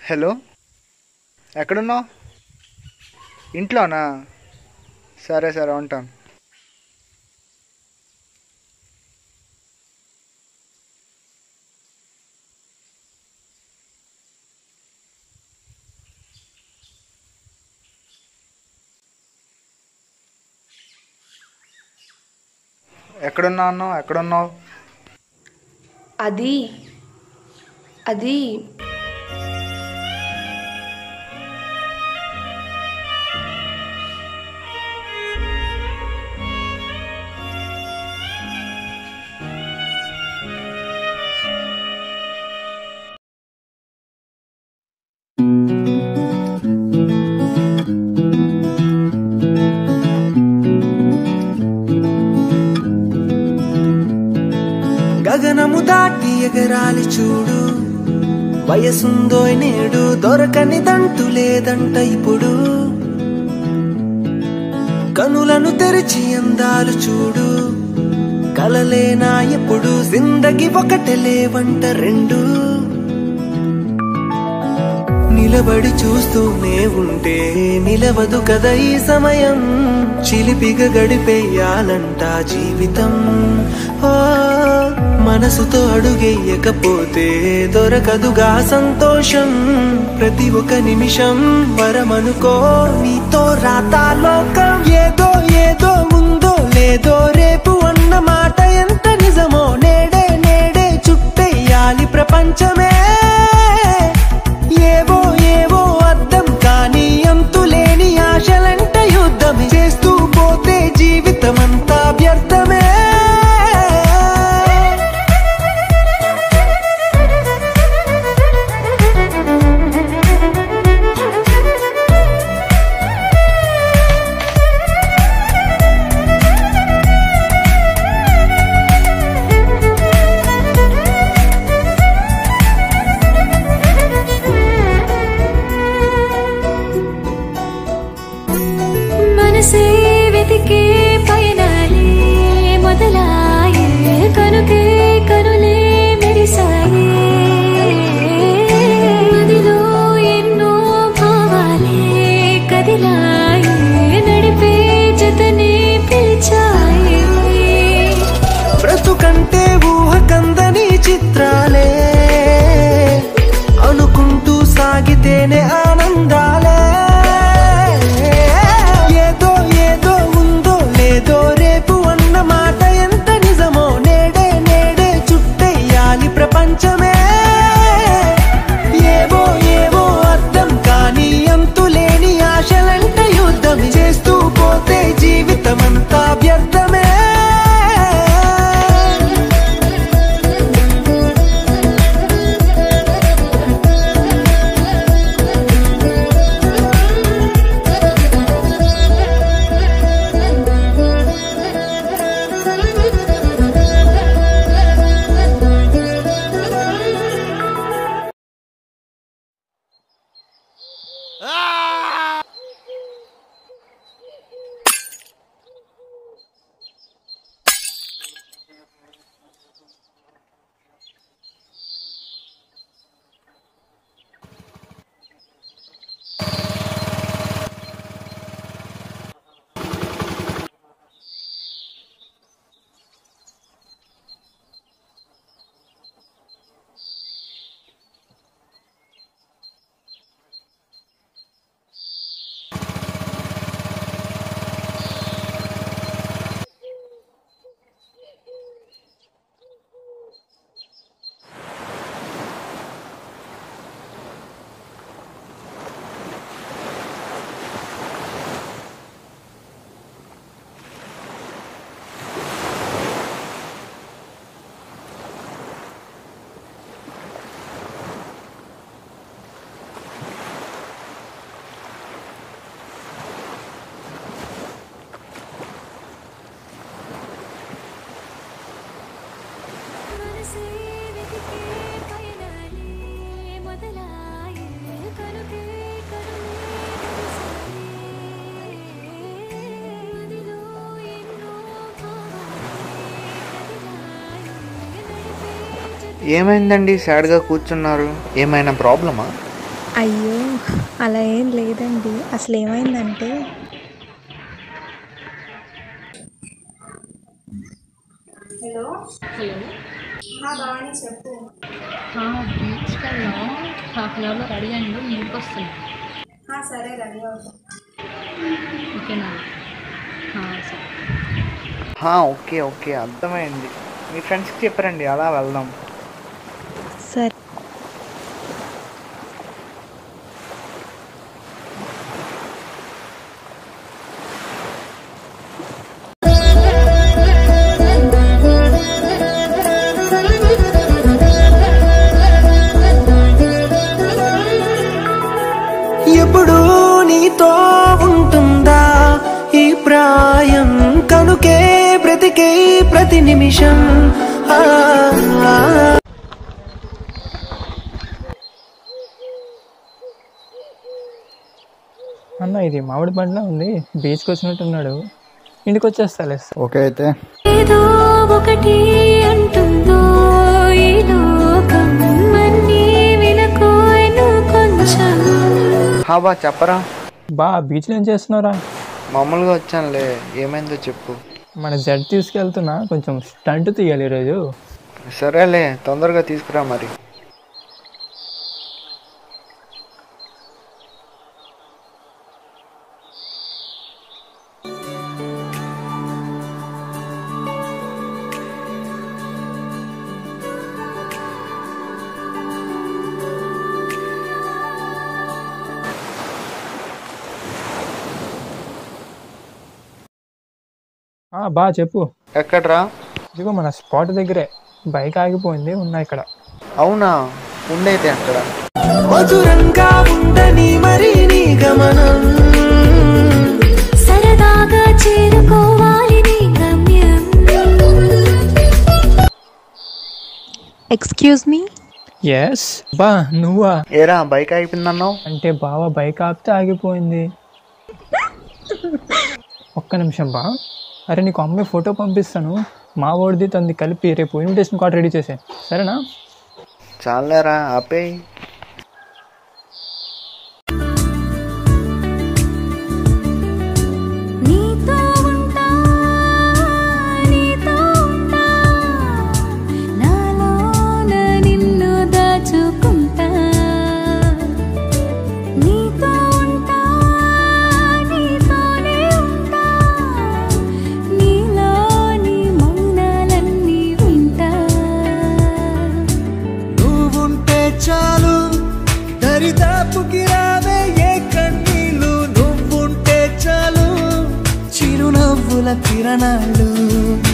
Hello ఎక్కడున్నావు ఇంట్లోనా సరే సరే ఉంటాను ఎక్కడున్నావు అన్నావు ఎక్కడున్నావు అది అది గగనము దాటి ఎగరాలి చూడు వయసుందో నేడు దొరకనిదంటూ లేదంట ఇప్పుడు కనులను తెరిచి అందాలు చూడు కలలేనా ఎప్పుడు జిందగి ఒకటే లేవంట రెండు నిలబడి చూస్తూనే ఉంటే నిలవదు కదా ఈ సమయం చిలిపిగా గడిపేయాలంట జీవితం ఓ మనసుతో అడుగేయకపోతే దొరకదుగా సంతోషం ప్రతి ఒక్క నిమిషం వరమనుకో నీతో రాతాలోకం ఏదో ఏదో ఉందో లేదో రేపు అన్న మాట ఎంత నిజమో నేడే నేడే చుట్టేయాలి ప్రపంచమే ఏవో ఏవో అర్థం కానీ అంతులేని ఆశలంట యుద్ధం చేస్తూ పోతే జీవితమంతా వ్యర్థమే మనసే వెతికే పయనాలే మొదలాయే కనుకే కనులే మెరిసాయే మదిలో ఎన్నో భావాలే కదిలాయే నడిపే జతనే పిలిచాయే బ్రతుకంటే ఊహ కందని చిత్రాలే అనుకుంటూ సాగితేనే ఆనందాలే ఏదో ఏదో ఉందో లేదో రేపు అన్న మాట ఎంత నిజమో నేడే నేడే చుట్టేయాలి ప్రపంచమే ఏవో ఏవో అర్థం కానీ అంతులేని ఆశలంట యుద్ధం చేస్తూ పోతే జీవితమంతా వ్యర్థమే మనసే వెతికే పయనాలే మొదలాయే కనుకే కనులే మెరిసాయే మదిలో ఎన్నో భావాలే కదిలాయే నడిపే జత ఏమైందండి సాడ్గా కూర్చున్నారు ఏమైనా ప్రాబ్లమా అయ్యో అలా ఏం లేదండి అసలు ఏమైందంటే బీచ్ వెళ్దాం హాఫ్ అన్ అవర్లో రెడీ అయ్యండి ఇంటికి వస్తున్నాను సరే రెడీ అవుతాం ఓకేనా ఆ, సరే హా, ఓకే ఓకే అర్థమైంది మీ ఫ్రెండ్స్కి చెప్పారండి అలా వెళ్దాం సరే ఎప్పుడు నీతో ఉంటుందా ఈ ప్రాయం కనుకే బ్రతికే ప్రతి నిమిషం ఆ, ఆ. అన్న ఇది మామిడి పండ్లా ఉంది బీచ్కి వచ్చినట్టున్నాడు ఇంటికి వచ్చేస్తాలే ఓకే అయితే ఏదో ఒకటి అంటుందో ఈ లోకం అన్నీ వినకోయను కొంచెం హా బా చెప్పరా బా బీచ్లో ఏం చేస్తున్నారా మామూలుగా వచ్చానులే ఏమైందో చెప్పు మన జడ్ తీసుకెళ్తున్నా కొంచెం స్టంట్ తీయాలి ఈరోజు సరేలే తొందరగా తీసుకురా మరి ఆ, బా చెప్పు ఎక్కడ్రా ఇదిగో మన స్పాట్ దగ్గరే బైక్ ఆగిపోయింది ఉన్నా ఇక్కడ అవునా ఉండైతే అక్కడ మధురంగా ఉండని మరి నీ గమనం సరదాగా చేరుకోవాలి నీ గమ్యం ఎక్స్క్యూజ్ మీ ఎస్ బా నువ్వా ఏరా బైక్ అయిపోయిందన్నావు అంటే బావ బైక్ ఆపితే ఆగిపోయింది ఒక్క నిమిషం బా అరే నీకు అమ్మాయి ఫోటో పంపిస్తాను మా వాడిది తంది కలిపి రేపు ఇన్విటేషన్ కార్డ్ రెడీ చేసే సరేనా చాలేరా ఆపేయ్ నీతో ఉంటా నీతో ఉంటా నాలోన నిన్ను దాచుకుంటా నీతో ఉంటా నీతోనే ఉంటా నీలోని మౌనాలన్నీ వింటా నువ్వుంటే చాలు దరిదాపుకి రావే ఏ కన్నీళ్ళు నువ్వుంటే చాలు చిరునవ్వుల కిరణాలు